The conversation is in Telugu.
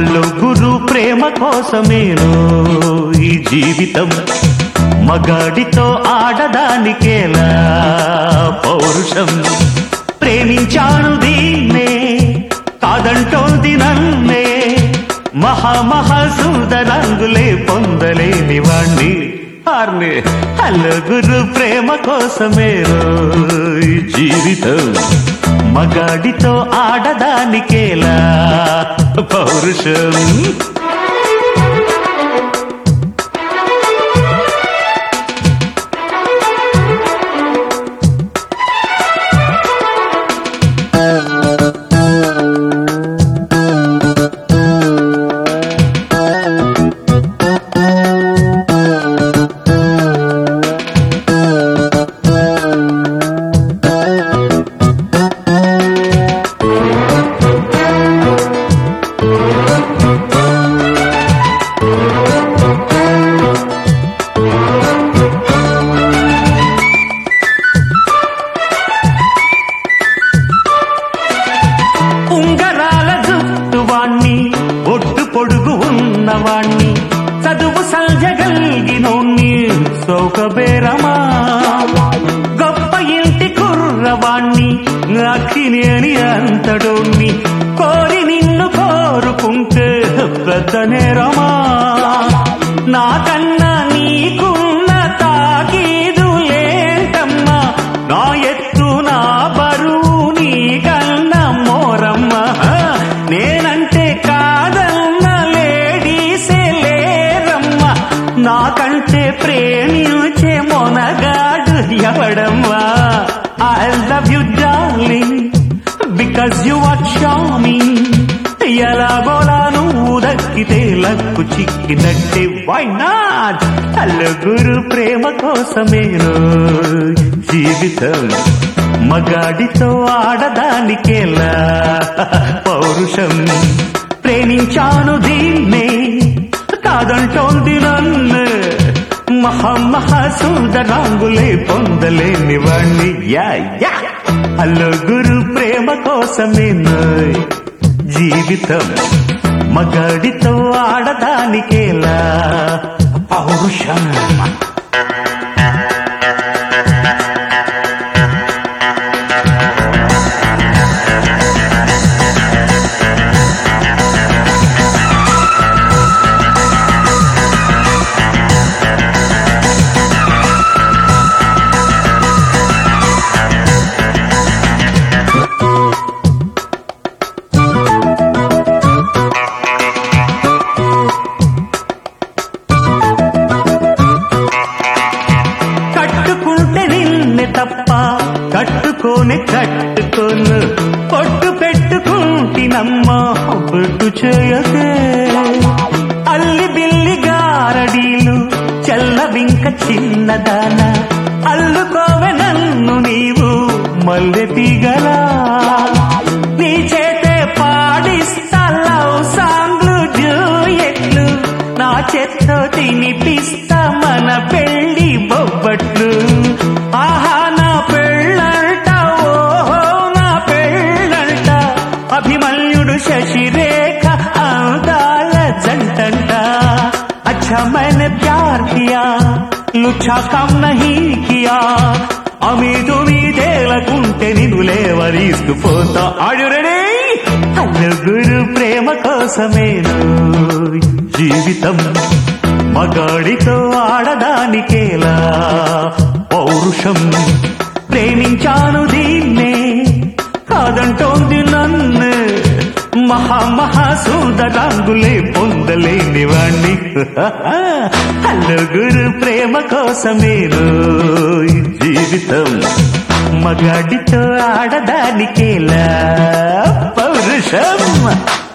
హలో గురు ప్రేమ కోసమేను ఈ జీవితం మగాడితో ఆడదానికేలా పౌరుషం ప్రేమించాను దీన్నే కాదంటోంది నన్నే మహామహాసూదరంగులే పొందలేని వాణ్ణి ఆర్నే హలో గురు ప్రేమ కోసమేను ఈ జీవితం మగాడితో ఆడదానికేలా పౌరుషం ఉంగరాల జుట్టువాణ్ణి ఒట్టు పొడుగు ఉన్నవాణ్ణి చదువు సంజగల్గినోణ్ణి సౌకబేరమా గొప్ప ఇంటి కుర్రవాణ్ణి అక్కినేని అంతడోణ్ణి కోరి నిన్ను కోరుకుంటే పెద్ద నేరమా నాకన్నా నీకున్న తాకీదు లేటమ్మా నా ఎత్తు నా బరువు నీకన్నా మోరమ్మ నేనంటే కాదన్న లేడీసే లేరమ్మ నాకంటే ప్రేమించే మొనగాడు ఎవడమ్మా I love you darling because you are charming ఎలాగోలా నువ్వు దక్కితే లక్కు చిక్కినట్టే వై నాట్ గురు ప్రేమ కోసమేను జీవితం మగాడితో ఆడదానికేలా పౌరుషం ప్రేమించాను దీన్నే కాదంటోంది నన్ను మహామహాసూదరాంగులే పొందలేని వాణ్ణి యా యా హలో గురు ప్రేమ కోసమేను జీవితం మగాడితో ఆడదానికేలా పౌరుషం కట్టుకుంటే నిన్నే తప్ప కట్టుకోని కట్టుకోను పొట్టు పెట్టుకుంటినమ్మా బొట్టు చేయకే అల్లి బిల్లి గారడీలు చల్లవింక చిన్నదాన అల్లుకోవె నన్ను నీవు మల్లె తీగలా నీ చేతే పాడిస్తా లవ్ సాంగ్లు జూయెట్లు నా చేత్తో తినిపిస్తా మన పెళ్లి బొబ్బట్లు ఆహా నా పెళ్ళంట ఓహో నా పెళ్ళంట అభిమన్యుడు శశిరేఖ అందాల జంటంట अच्छा मैंने प्यार किया लुच्छा कम नहीं किया అమీదు మీదేలకుంటే నిన్ను లేవరీసుకుపోతా ఆడురనే నలుగురు ప్రేమ కోసమేను జీవితం మగాడితో ఆడదానికేలా పౌరుషం ప్రేమించాను దీన్నే కాదంటోంది నన్ను మహా మహా సుందరాంగులే పొందలేని వాణ్ణి నలుగురు ప్రేమ కోసమేను ఈ జీవితం మగాడితో ఆడదానికేలా పౌరుషం